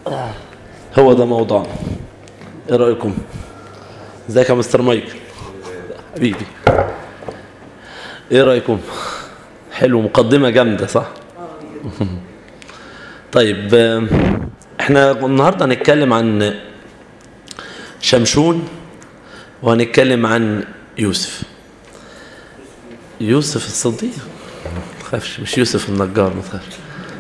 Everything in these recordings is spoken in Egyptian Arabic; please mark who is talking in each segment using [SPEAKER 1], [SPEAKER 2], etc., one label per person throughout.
[SPEAKER 1] هو ده موضوعنا ايه رايكم ازيك يا مستر مايكل حبيبي ايه رايكم حلو مقدمه جامده صح طيب آم، احنا النهارده هنتكلم عن شمشون وهنتكلم عن يوسف يوسف الصديق ما تخافش مش يوسف النجار ما تخافش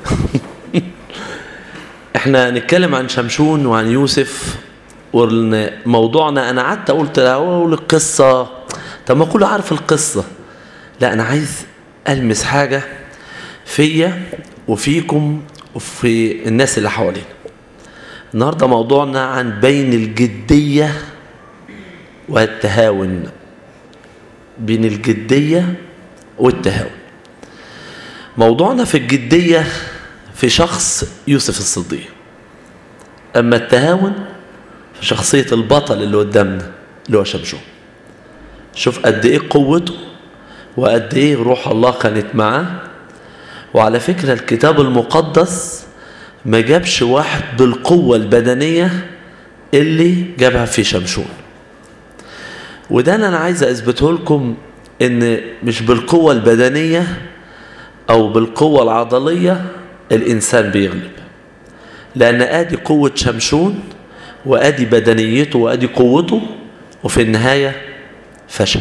[SPEAKER 1] احنا هنتكلم عن شمشون وعن يوسف وموضوعنا انا قعدت قلت اقول القصه طب ما كله عارف القصه لا انا عايز المس حاجه فيا وفيكم وفي الناس اللي حوالينا النهارده موضوعنا عن بين الجديه والتهاون بين الجديه والتهاون موضوعنا في الجديه في شخص يوسف الصديق أما التهاون في شخصية البطل اللي قدامنا اللي هو شمشون شوف قد إيه قوته وقد إيه روح الله كانت معاه وعلى فكرة الكتاب المقدس ما جابش واحد بالقوة البدنية اللي جابها في شمشون وده اللي أنا عايز أثبته لكم إن مش بالقوة البدنية أو بالقوة العضلية الإنسان بيغلب لأن آدي قوة شمشون وآدي بدنيته وآدي قوته وفي النهاية فشل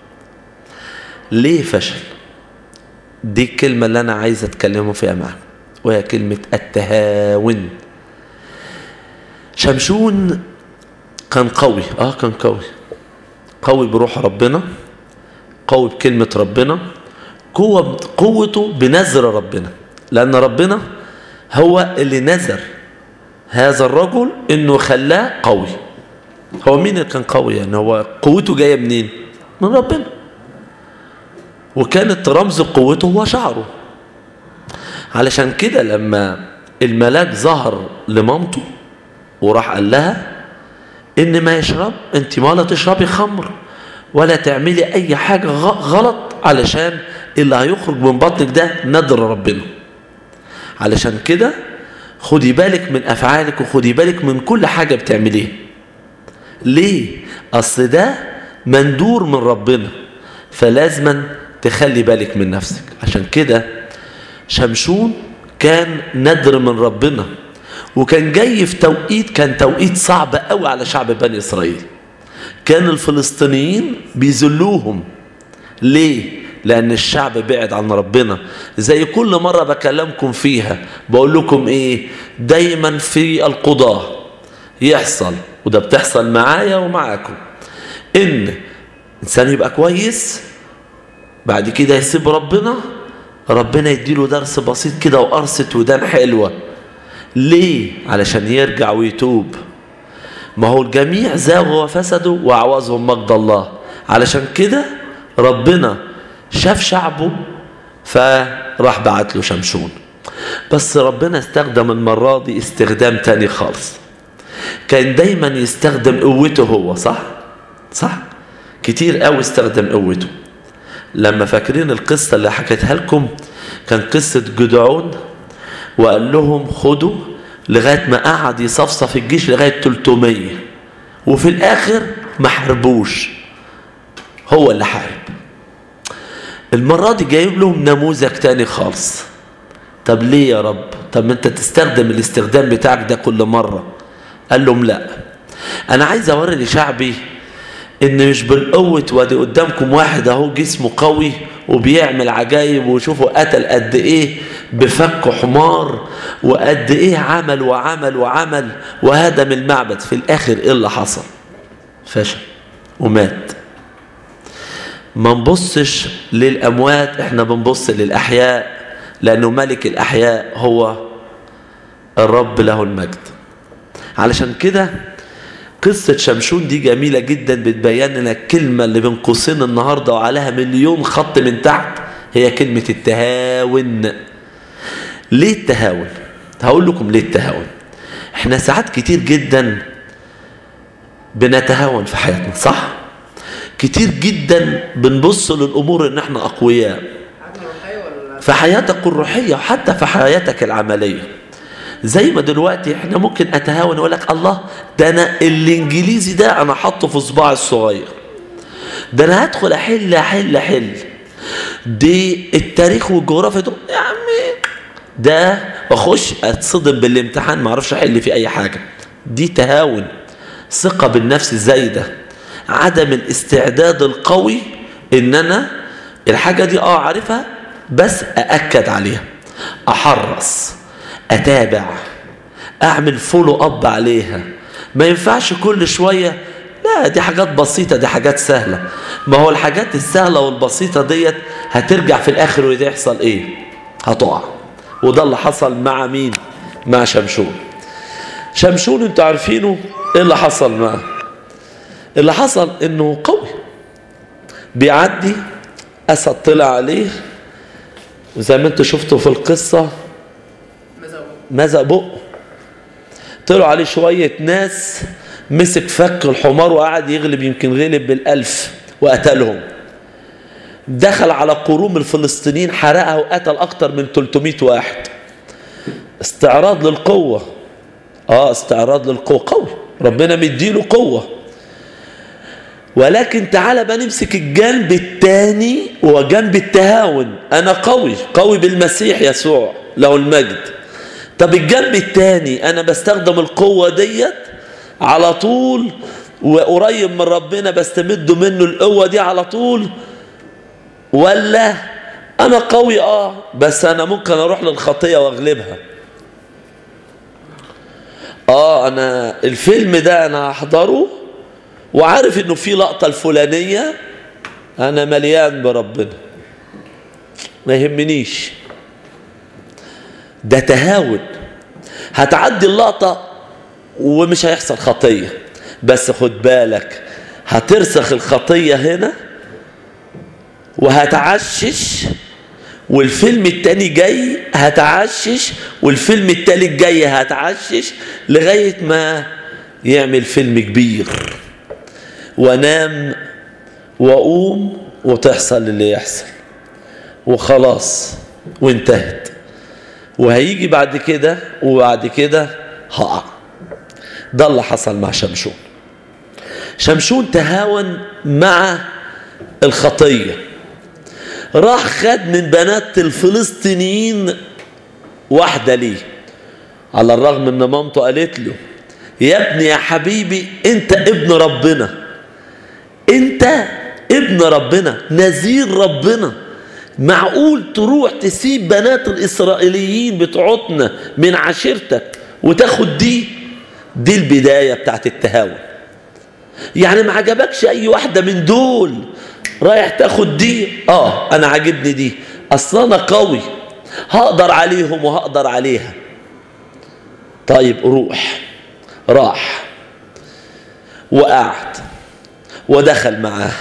[SPEAKER 1] ليه فشل دي الكلمة اللي أنا عايز أتكلمه فيها معاكم وهي كلمة التهاون شمشون كان قوي آه كان قوي قوي بروح ربنا قوي بكلمة ربنا قوة قوته بنذر ربنا لأن ربنا هو اللي نذر هذا الرجل انه خلاه قوي هو مين اللي كان قوي يعني هو قوته جايه منين من ربنا وكانت رمز قوته هو شعره علشان كده لما الملاك ظهر لمامته وراح قال لها ان ما يشرب انت ما لا تشربي خمر ولا تعملي اي حاجه غلط علشان اللي هيخرج من بطنك ده ندر ربنا علشان كده خدي بالك من افعالك وخدي بالك من كل حاجه بتعمليها ليه اصل ده مندور من ربنا فلازما تخلي بالك من نفسك عشان كده شمشون كان ندر من ربنا وكان جاي في توقيت كان توقيت صعب قوي على شعب بني اسرائيل كان الفلسطينيين بيذلوهم ليه لأن الشعب بعد عن ربنا زي كل مرة بكلمكم فيها بقول لكم إيه دايما في القضاء يحصل وده بتحصل معايا ومعاكم إن إنسان يبقى كويس بعد كده يسيب ربنا ربنا يديله درس بسيط كده وقرصة ودان حلوة ليه علشان يرجع ويتوب ما هو الجميع زاغوا وفسدوا وعوزهم مجد الله علشان كده ربنا شاف شعبه فراح بعت له شمشون بس ربنا استخدم المرة دي استخدام تاني خالص كان دايما يستخدم قوته هو صح صح كتير قوي استخدم قوته لما فاكرين القصة اللي حكيتها لكم كان قصة جدعون وقال لهم خدوا لغاية ما قعد يصفصف الجيش لغاية 300 وفي الآخر ما حاربوش هو اللي حارب المرة دي جايب لهم نموذج تاني خالص طب ليه يا رب طب ما انت تستخدم الاستخدام بتاعك ده كل مرة قال لهم لا انا عايز اوري لشعبي ان مش بالقوة وادي قدامكم واحد اهو جسمه قوي وبيعمل عجايب وشوفوا قتل قد ايه بفك حمار وقد ايه عمل وعمل وعمل وهدم المعبد في الاخر ايه اللي حصل فشل ومات ما نبصش للأموات احنا بنبص للأحياء لأنه ملك الأحياء هو الرب له المجد علشان كده قصة شمشون دي جميلة جدا بتبين لنا الكلمة اللي بين قوسين النهاردة وعليها مليون خط من تحت هي كلمة التهاون ليه التهاون هقول لكم ليه التهاون احنا ساعات كتير جدا بنتهاون في حياتنا صح كتير جدا بنبص للامور ان احنا اقوياء في حياتك الروحيه وحتى في حياتك العمليه زي ما دلوقتي احنا ممكن اتهاون اقول لك الله ده انا الانجليزي ده انا حاطه في صباعي الصغير ده انا هدخل احل احل احل دي التاريخ والجغرافيا دول يا عمي ده واخش اتصدم بالامتحان ما اعرفش احل فيه اي حاجه دي تهاون ثقه بالنفس الزايده عدم الاستعداد القوي ان انا الحاجه دي اه عارفها بس ااكد عليها احرص اتابع اعمل فولو اب عليها ما ينفعش كل شويه لا دي حاجات بسيطه دي حاجات سهله ما هو الحاجات السهله والبسيطه ديت هترجع في الاخر وده يحصل ايه هتقع وده اللي حصل مع مين مع شمشون شمشون انتوا عارفينه ايه اللي حصل معاه اللي حصل انه قوي بيعدي اسد طلع عليه وزي ما انتوا شفتوا في القصه مزق بقه طلعوا عليه شويه ناس مسك فك الحمار وقعد يغلب يمكن غلب بالألف وقتلهم دخل على قروم الفلسطينيين حرقها وقتل أكتر من 300 واحد استعراض للقوة اه استعراض للقوة قوي ربنا مديله قوة ولكن تعالى بقى نمسك الجنب الثاني وهو جنب التهاون انا قوي قوي بالمسيح يسوع له المجد طب الجنب الثاني انا بستخدم القوة ديت على طول وقريب من ربنا بستمد منه القوة دي على طول ولا انا قوي اه بس انا ممكن اروح للخطية واغلبها اه انا الفيلم ده انا هحضره وعارف انه في لقطة الفلانية انا مليان بربنا ما يهمنيش ده تهاون هتعدي اللقطة ومش هيحصل خطية بس خد بالك هترسخ الخطية هنا وهتعشش والفيلم التاني جاي هتعشش والفيلم التالت جاي هتعشش لغاية ما يعمل فيلم كبير وانام واقوم وتحصل اللي يحصل وخلاص وانتهت وهيجي بعد كده وبعد كده هقع ده اللي حصل مع شمشون شمشون تهاون مع الخطية راح خد من بنات الفلسطينيين واحدة ليه على الرغم ان مامته قالت له يا ابني يا حبيبي انت ابن ربنا انت ابن ربنا نذير ربنا معقول تروح تسيب بنات الإسرائيليين بتوعتنا من عشيرتك وتاخد دي دي البداية بتاعت التهاون يعني ما عجبكش أي واحدة من دول رايح تاخد دي آه أنا عاجبني دي أصلا أنا قوي هقدر عليهم وهقدر عليها طيب روح راح وقعد ودخل معاه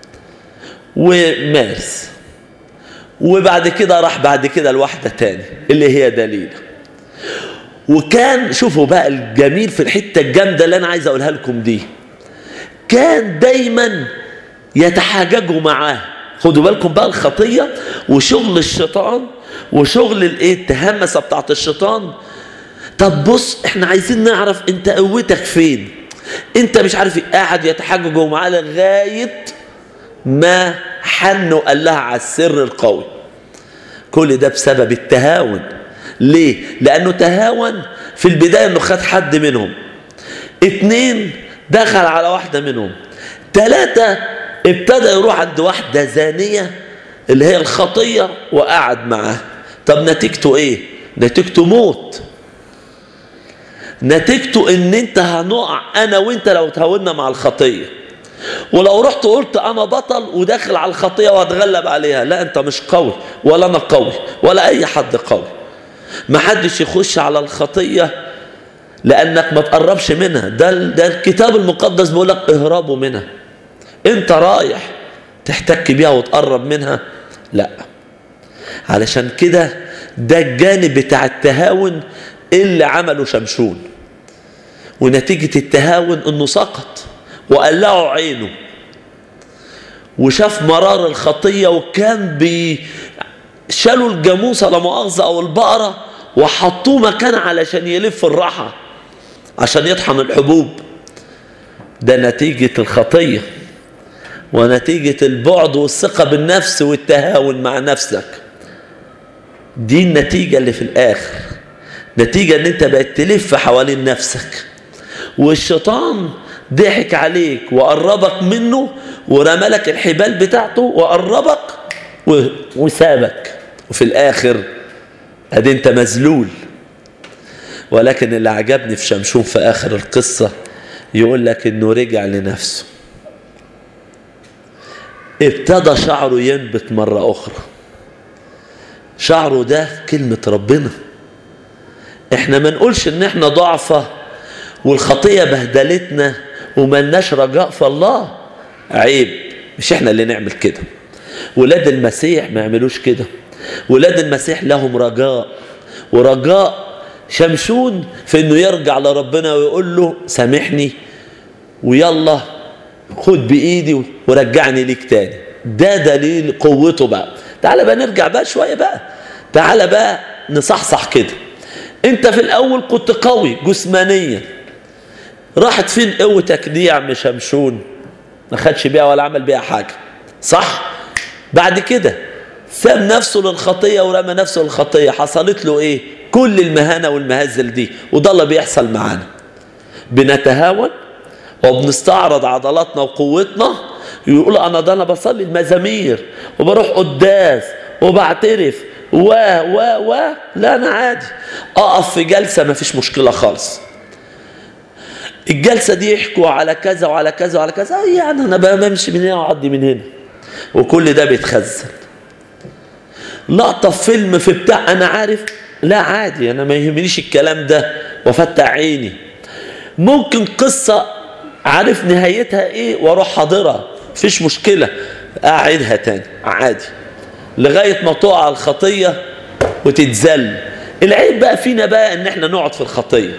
[SPEAKER 1] ومارس وبعد كده راح بعد كده لواحدة تاني اللي هي دليل وكان شوفوا بقى الجميل في الحتة الجامدة اللي أنا عايز أقولها لكم دي كان دايما يتحاججوا معاه خدوا بالكم بقى الخطية وشغل الشيطان وشغل الايه التهمسة بتاعت الشيطان طب بص احنا عايزين نعرف انت قوتك فين انت مش عارف قاعد يتحججوا معاه لغاية ما حنوا قال لها على السر القوي كل ده بسبب التهاون ليه لانه تهاون في البداية انه خد حد منهم اتنين دخل على واحدة منهم تلاتة ابتدى يروح عند واحدة زانية اللي هي الخطية وقعد معاها طب نتيجته ايه نتيجته موت نتيجته ان انت هنقع انا وانت لو تهاونا مع الخطية ولو رحت قلت انا بطل وداخل على الخطية وهتغلب عليها لا انت مش قوي ولا انا قوي ولا اي حد قوي ما حدش يخش على الخطية لانك ما تقربش منها ده, ده الكتاب المقدس بيقول لك اهربوا منها انت رايح تحتك بيها وتقرب منها لا علشان كده ده الجانب بتاع التهاون اللي عمله شمشون ونتيجة التهاون انه سقط وقلعوا عينه وشاف مرار الخطية وكان بي شالوا الجاموسة لا مؤاخذة او البقرة وحطوه مكان علشان يلف الراحة عشان يطحن الحبوب ده نتيجة الخطية ونتيجة البعد والثقة بالنفس والتهاون مع نفسك دي النتيجة اللي في الآخر نتيجة ان انت بقت تلف حوالين نفسك والشيطان ضحك عليك وقربك منه ورملك الحبال بتاعته وقربك وسابك وفي الآخر ادي انت مذلول ولكن اللي عجبني في شمشون في آخر القصة يقول لك انه رجع لنفسه ابتدى شعره ينبت مرة أخرى شعره ده كلمة ربنا احنا ما نقولش ان احنا ضعفة والخطية بهدلتنا وملناش رجاء في الله عيب مش احنا اللي نعمل كده ولاد المسيح ما يعملوش كده ولاد المسيح لهم رجاء ورجاء شمشون في انه يرجع لربنا ويقول له سامحني ويلا خد بايدي ورجعني ليك تاني ده دليل قوته بقى تعالى بقى نرجع بقى شويه بقى تعالى بقى نصحصح كده انت في الاول كنت قوي جسمانيا راحت فين قوتك دي يا عم شمشون ما خدش بيها ولا عمل بيها حاجه صح بعد كده ساب نفسه للخطيه ورمى نفسه للخطيه حصلت له ايه كل المهانه والمهزل دي وده اللي بيحصل معانا بنتهاون وبنستعرض عضلاتنا وقوتنا يقول انا ده انا بصلي المزامير وبروح قداس وبعترف و و و لا انا عادي اقف في جلسه ما فيش مشكله خالص الجلسه دي يحكوا على كذا وعلى كذا وعلى كذا يعني انا بمشي من هنا واعدي من هنا وكل ده بيتخزن لقطه في فيلم في بتاع انا عارف لا عادي انا ما يهمنيش الكلام ده وافتح عيني ممكن قصه عارف نهايتها ايه واروح حاضرها مفيش مشكله اعيدها تاني عادي لغايه ما تقع الخطيه وتتذل العيب بقى فينا بقى ان احنا نقعد في الخطيه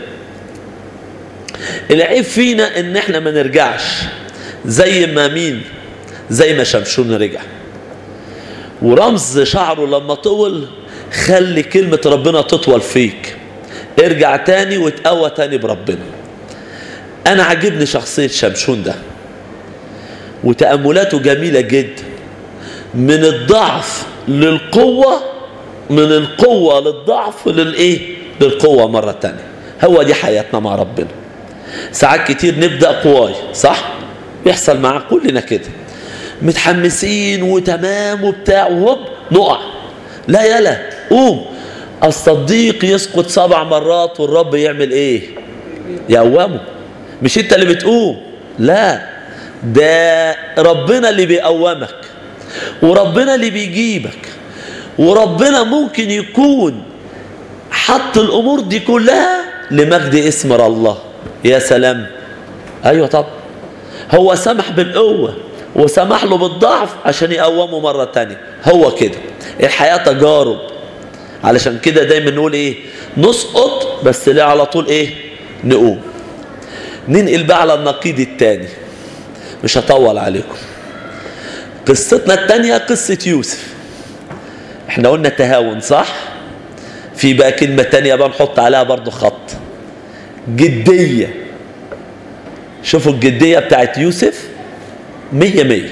[SPEAKER 1] العيب فينا ان احنا ما نرجعش زي ما مين زي ما شمشون رجع ورمز شعره لما طول خلي كلمة ربنا تطول فيك ارجع تاني وتقوى تاني بربنا انا عجبني شخصية شمشون ده وتأملاته جميلة جدا من الضعف للقوة من القوة للضعف للايه للقوة مرة تانية هو دي حياتنا مع ربنا ساعات كتير نبدأ قواي صح بيحصل مع كلنا كده متحمسين وتمام وبتاع وهوب نقع لا يلا قوم الصديق يسقط سبع مرات والرب يعمل ايه يقومه مش انت اللي بتقوم لا ده ربنا اللي بيقومك وربنا اللي بيجيبك وربنا ممكن يكون حط الامور دي كلها لمجد اسم الله يا سلام ايوه طب هو سمح بالقوه وسمح له بالضعف عشان يقومه مرة تانية هو كده الحياة تجارب علشان كده دايما نقول ايه نسقط بس ليه على طول ايه نقوم ننقل بقى على النقيض التاني مش هطول عليكم قصتنا التانية قصة يوسف احنا قلنا تهاون صح في بقى كلمة تانية بقى نحط عليها برضو خط جدية شوفوا الجدية بتاعت يوسف مية مية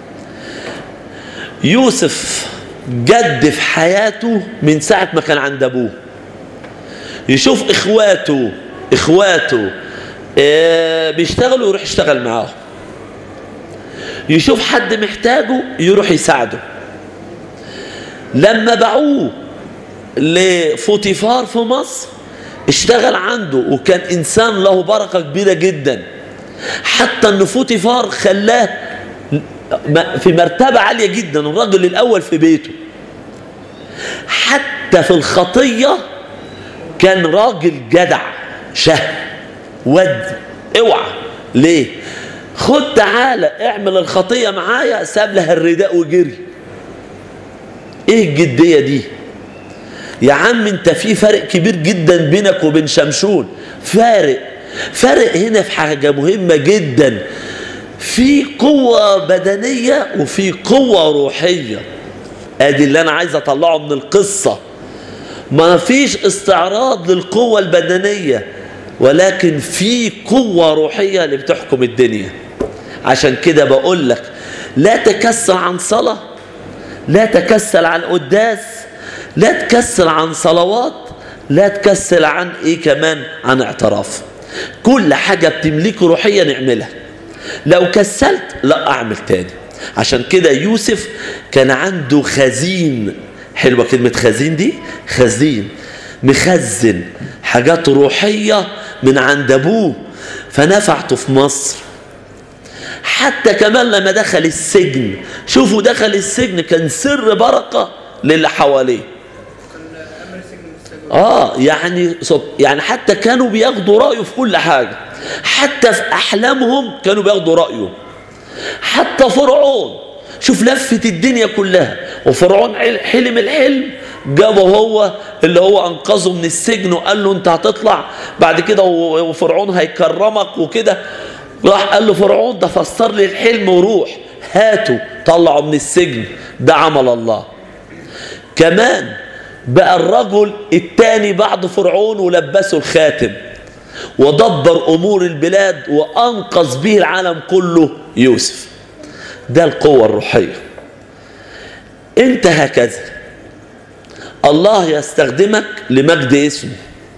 [SPEAKER 1] يوسف جد في حياته من ساعة ما كان عند أبوه يشوف إخواته إخواته اه بيشتغلوا يروح يشتغل معاهم يشوف حد محتاجه يروح يساعده لما باعوه لفوتيفار في مصر اشتغل عنده وكان إنسان له بركة كبيرة جداً حتى ان فوتيفار خلاه في مرتبة عالية جدا الرجل الأول في بيته حتى في الخطية كان راجل جدع شهم ود اوعى ليه خد تعالى اعمل الخطية معايا ساب لها الرداء وجري ايه الجدية دي يا عم انت في فرق كبير جدا بينك وبين شمشون فارق فرق هنا في حاجة مهمة جدا في قوة بدنية وفي قوة روحية ادي اللي انا عايز اطلعه من القصة ما فيش استعراض للقوة البدنية ولكن في قوة روحية اللي بتحكم الدنيا عشان كده بقول لك لا تكسل عن صلاة لا تكسل عن قداس لا تكسل عن صلوات لا تكسل عن ايه كمان عن اعتراف كل حاجة بتملكه روحيا نعملها لو كسلت لا اعمل تاني عشان كده يوسف كان عنده خزين حلوة كلمة خزين دي خزين مخزن حاجات روحية من عند أبوه فنفعته في مصر حتى كمان لما دخل السجن شوفوا دخل السجن كان سر بركة للي حواليه اه يعني يعني حتى كانوا بياخدوا رأيه في كل حاجة حتى في أحلامهم كانوا بياخدوا رأيه حتى فرعون شوف لفة الدنيا كلها وفرعون حلم الحلم جابه هو اللي هو انقذه من السجن وقال له انت هتطلع بعد كده وفرعون هيكرمك وكده راح قال له فرعون ده فسر لي الحلم وروح هاته طلعه من السجن ده عمل الله كمان بقى الرجل الثاني بعد فرعون ولبسه الخاتم ودبر امور البلاد وانقذ به العالم كله يوسف ده القوه الروحيه انت هكذا الله يستخدمك لمجد اسمه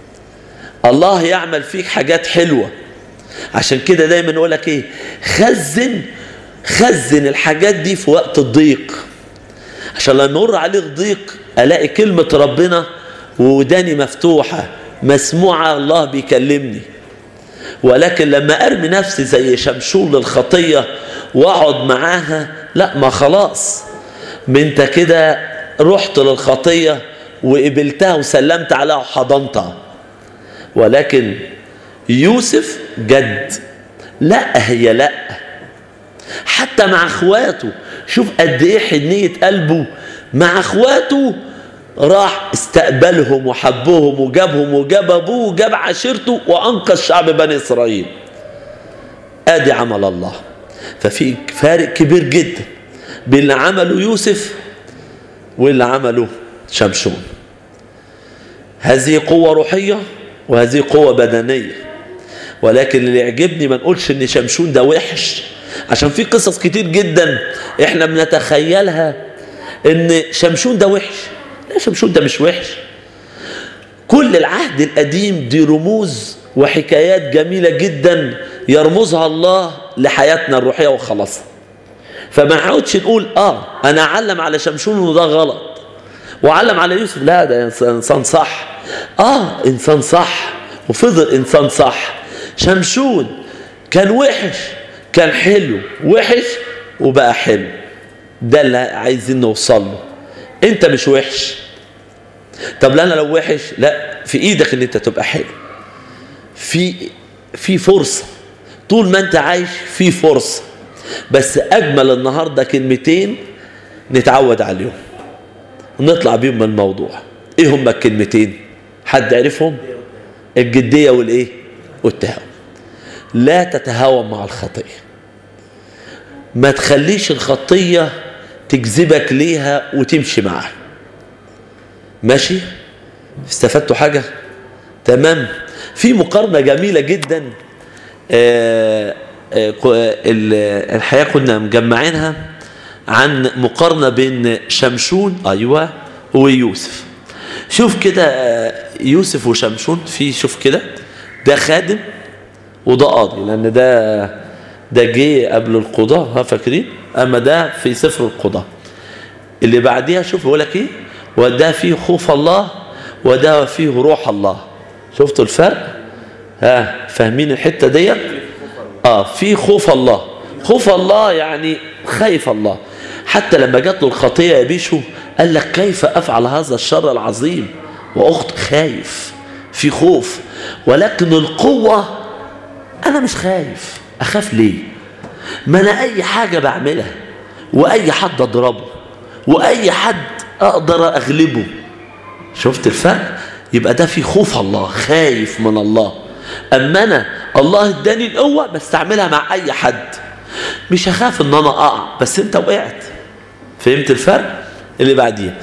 [SPEAKER 1] الله يعمل فيك حاجات حلوة عشان كده دايما نقول لك ايه خزن خزن الحاجات دي في وقت الضيق عشان لما يمر عليك ضيق الاقي كلمة ربنا ووداني مفتوحة مسموعة الله بيكلمني ولكن لما ارمي نفسي زي شمشون للخطية واقعد معاها لا ما خلاص ما انت كده رحت للخطية وقبلتها وسلمت عليها وحضنتها ولكن يوسف جد لا هي لا حتى مع اخواته شوف قد ايه حنية قلبه مع اخواته راح استقبلهم وحبهم وجابهم وجاب ابوه وجاب عشيرته وانقذ شعب بني اسرائيل ادي عمل الله ففي فارق كبير جدا بين اللي عمله يوسف واللي عمله شمشون هذه قوة روحية وهذه قوة بدنية ولكن اللي يعجبني ما نقولش ان شمشون ده وحش عشان في قصص كتير جدا احنا بنتخيلها ان شمشون ده وحش لا شمشون ده مش وحش كل العهد القديم دي رموز وحكايات جميلة جدا يرمزها الله لحياتنا الروحية وخلاص فما نقعدش نقول اه انا اعلم على شمشون انه ده غلط وعلم على يوسف لا ده انسان صح اه انسان صح وفضل انسان صح شمشون كان وحش كان حلو وحش وبقى حلو ده اللي عايزين نوصل له انت مش وحش طب لا انا لو وحش لا في ايدك ان انت تبقى حلو في في فرصه طول ما انت عايش في فرصه بس اجمل النهارده كلمتين نتعود عليهم نطلع بيهم من الموضوع ايه هما الكلمتين حد عرفهم الجديه والايه والتهاون لا تتهاون مع الخطيه ما تخليش الخطيه تجذبك ليها وتمشي معاها ماشي استفدتوا حاجه تمام في مقارنه جميله جدا آه الحقيقه كنا مجمعينها عن مقارنه بين شمشون ايوه ويوسف شوف كده يوسف وشمشون في شوف كده ده خادم وده قاضي لان ده ده جه قبل القضاء ها فاكرين اما ده في سفر القضاء اللي بعديها شوف يقول لك ايه وده فيه خوف الله وده فيه روح الله شفتوا الفرق ها فاهمين الحته ديت اه في خوف الله خوف الله يعني خايف الله حتى لما جات له الخطيه يا بيشو قال لك كيف افعل هذا الشر العظيم واخت خايف في خوف ولكن القوه انا مش خايف اخاف ليه ما انا اي حاجه بعملها واي حد اضربه واي حد اقدر اغلبه شفت الفرق يبقى ده في خوف الله خايف من الله اما انا الله اداني القوه بستعملها مع اي حد مش هخاف ان انا اقع بس انت وقعت فهمت الفرق اللي بعديه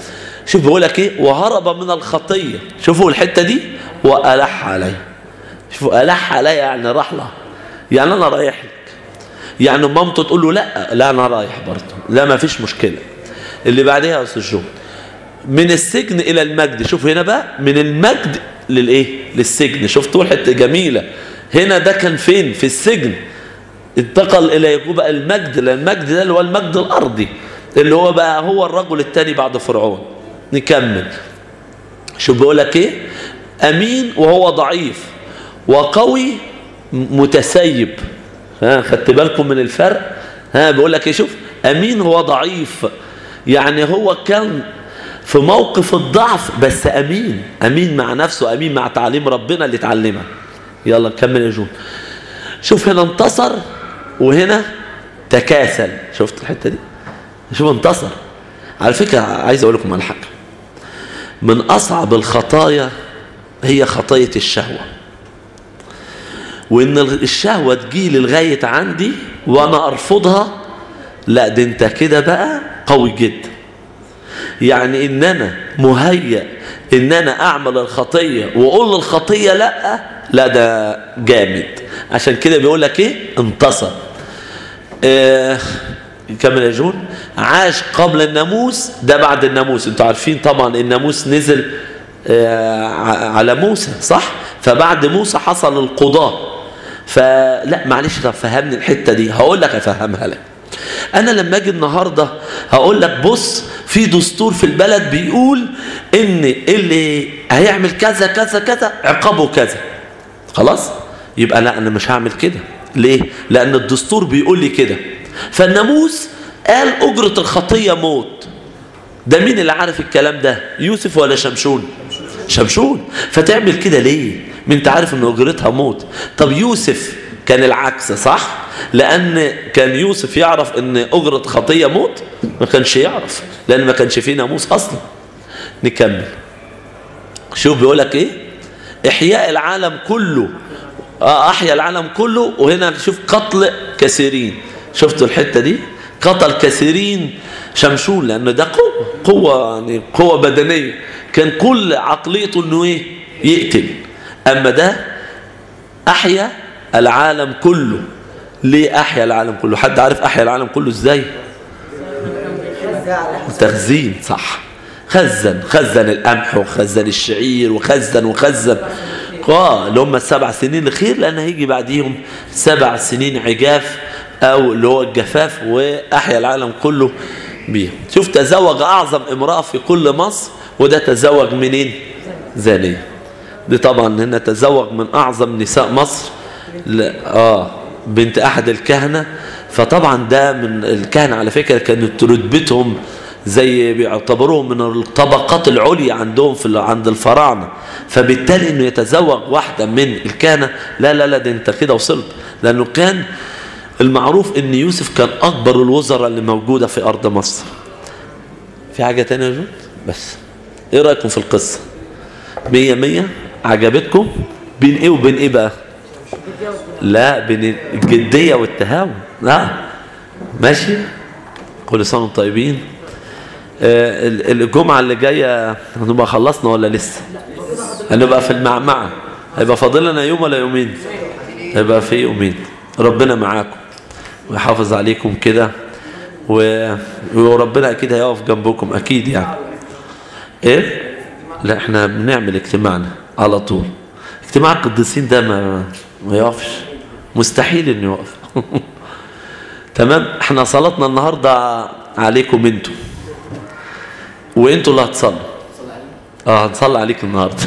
[SPEAKER 1] شوف بيقول لك ايه وهرب من الخطيه شوفوا الحته دي والح عليه شوفوا الح عليه يعني راح له يعني انا رايح لك يعني مامته تقول له لا لا انا رايح برضه لا ما فيش مشكله اللي بعدها يا استاذ جو من السجن الى المجد شوف هنا بقى من المجد للايه للسجن شفتوا الحته جميله هنا ده كان فين في السجن انتقل الى يبقى المجد لان المجد ده اللي هو المجد الارضي اللي هو بقى هو الرجل الثاني بعد فرعون نكمل شوف بيقول لك ايه امين وهو ضعيف وقوي متسيب ها خدت بالكم من الفرق ها بيقول لك ايه شوف امين هو ضعيف يعني هو كان في موقف الضعف بس امين امين مع نفسه امين مع تعليم ربنا اللي اتعلمها يلا نكمل يا جون شوف هنا انتصر وهنا تكاسل شفت الحته دي شوف انتصر على فكره عايز اقول لكم على حاجه من اصعب الخطايا هي خطيه الشهوه وان الشهوه تجي لغايه عندي وانا ارفضها لا ده انت كده بقى قوي جدا يعني ان انا مهيأ ان انا اعمل الخطيه واقول للخطيه لا لا ده جامد عشان كده بيقول لك ايه انتصر آه كمل يا جون عاش قبل الناموس ده بعد الناموس انتوا عارفين طبعا الناموس نزل آه على موسى صح فبعد موسى حصل القضاء فلا معلش طب فهمني الحته دي هقول لك افهمها لك انا لما اجي النهارده هقول لك بص في دستور في البلد بيقول ان اللي هيعمل كذا كذا كذا عقابه كذا خلاص يبقى لا انا مش هعمل كده ليه لان الدستور بيقول لي كده فالناموس قال اجره الخطيه موت ده مين اللي عارف الكلام ده يوسف ولا شمشون شمشون فتعمل كده ليه ما انت عارف ان اجرتها موت طب يوسف كان العكس صح لان كان يوسف يعرف ان اجره خطيه موت ما كانش يعرف لان ما كانش فيه ناموس اصلا نكمل شوف بيقول لك ايه احياء العالم كله اه احيا العالم كله وهنا شوف قتل كثيرين شفتوا الحته دي قتل كثيرين شمشون لان ده قوه قوه يعني قوه بدنيه كان كل عقليته انه ايه يقتل اما ده احيا العالم كله ليه احيا العالم كله حد عارف احيا العالم كله ازاي تخزين صح خزن خزن القمح وخزن الشعير وخزن وخزن اه اللي هم السبع سنين الخير لان هيجي بعديهم سبع سنين عجاف او اللي هو الجفاف واحيا العالم كله بيه شوف تزوج اعظم امراه في كل مصر وده تزوج منين زانيه دي طبعا هنا تزوج من اعظم نساء مصر لا اه بنت احد الكهنه فطبعا ده من الكهنه على فكره كانت رتبتهم زي بيعتبروهم من الطبقات العليا عندهم في عند الفراعنه فبالتالي انه يتزوج واحده من الكهنه لا لا لا ده انت كده وصلت لانه كان المعروف ان يوسف كان اكبر الوزراء اللي موجوده في ارض مصر في حاجه تانية يا جود بس ايه رايكم في القصه مية مية عجبتكم بين ايه وبين ايه بقى لا بين الجديه والتهاون لا ماشي كل سنه وانتم طيبين آه الجمعه اللي جايه هنبقى خلصنا ولا لسه هنبقى في المعمعه هيبقى فاضل لنا يوم ولا يومين هيبقى في يومين ربنا معاكم ويحافظ عليكم كده و... وربنا اكيد هيقف جنبكم اكيد يعني ايه لا احنا بنعمل اجتماعنا على طول اجتماع القديسين ده ما ما يقفش مستحيل انه يقف تمام احنا صلاتنا النهارده عليكم انتوا وانتوا اللي هتصلوا اه هنصلي عليك النهارده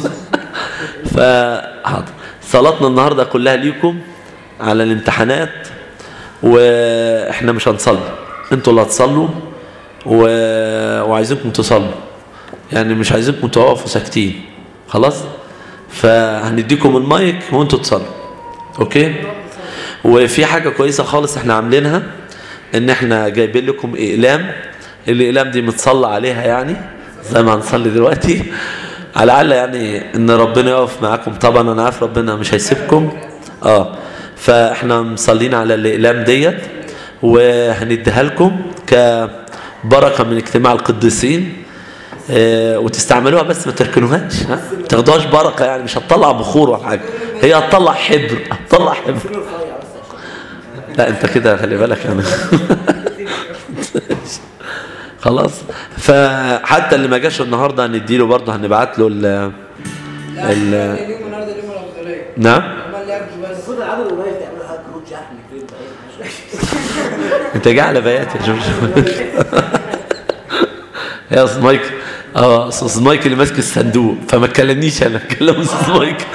[SPEAKER 1] فحاضر صلاتنا النهارده كلها ليكم على الامتحانات واحنا مش هنصلي انتوا اللي هتصلوا و... وعايزينكم تصلوا يعني مش عايزينكم تقفوا ساكتين خلاص فهنديكم المايك وانتوا تصلوا اوكي وفي حاجه كويسه خالص احنا عاملينها ان احنا جايبين لكم اقلام الاقلام دي متصلى عليها يعني زي ما هنصلي دلوقتي على الاقل يعني ان ربنا يقف معاكم طبعا انا عارف ربنا مش هيسيبكم اه فاحنا مصلين على الاقلام ديت وهنديها لكم كبركه من اجتماع القديسين آه، وتستعملوها بس ما تركنوهاش ها ما تاخدوهاش بركه يعني مش هتطلع بخور ولا حاجه هي هتطلع حبر هتطلع حبر لا انت كده خلي بالك انا خلاص فحتى اللي ما جاش النهارده هنديله برضه هنبعت له ال
[SPEAKER 2] لا
[SPEAKER 1] ال-
[SPEAKER 2] اليوم النهارده اليوم الافضليه
[SPEAKER 1] نعم
[SPEAKER 2] امال اللي ياخدوا بس
[SPEAKER 3] المفروض العدد القليل تعملها كروت شحن كده
[SPEAKER 1] انت جاي على بيات يا جورج يا استاذ مايك اه استاذ مايك اللي ماسك الصندوق فما تكلمنيش انا كلم استاذ مايك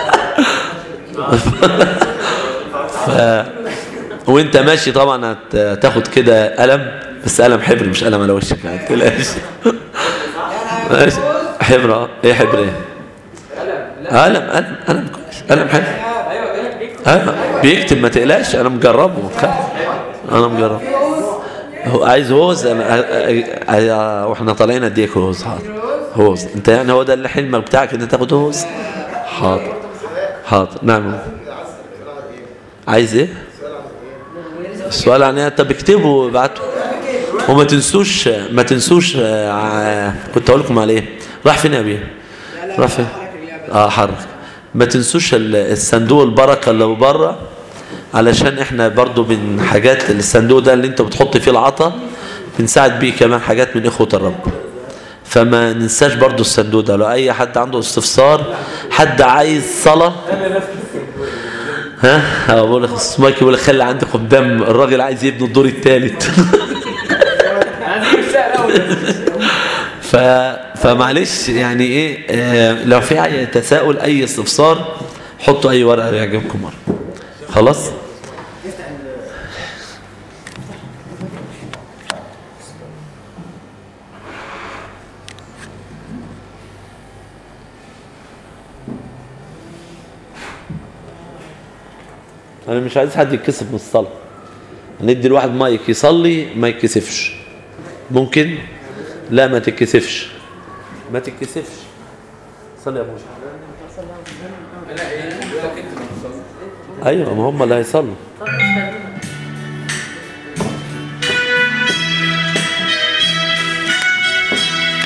[SPEAKER 1] ف... وانت ماشي طبعا هت- هتاخد كده قلم بس قلم حبر مش قلم على وشك ما تقلقش ماشي حبر اه ايه حبر ايه قلم قلم قلم كويس قلم حبر ايوه بيكتب ما تقلقش انا مجربه ما تخافش انا مجرب هو عايز هوز انا أ- أ- واحنا طالعين اديك هوز حاضر هوز انت يعني هو ده اللي حلمك بتاعك ان تاخد هوز حاضر حاضر نعم عايز ايه السؤال عن ايه طب اكتبه وابعته وما تنسوش ما تنسوش آه، ع- كنت اقول لكم على ايه راح فين يا بيه راح فين اه حرك ما تنسوش ال- الصندوق البركه اللي بره علشان احنا برضو من حاجات الصندوق ده اللي انت بتحط فيه العطا بنساعد بيه كمان حاجات من اخوة الرب فما ننساش برضو الصندوق ده لو اي حد عنده استفسار حد عايز صلاة ها اه بقول لك أستاذ مايكل بيقول لك خلي عندك قدام الراجل عايز يبني الدور الثالث ف... فمعلش يعني ايه آه لو في اي تساؤل اي استفسار حطوا اي ورقه يعجبكم مره خلاص انا مش عايز حد يتكسف من الصلاه ندي الواحد مايك يصلي ما يتكسفش ممكن لا ما تتكسفش ما تتكسفش صلي يا ابو ايوه ما هم اللي هيصلوا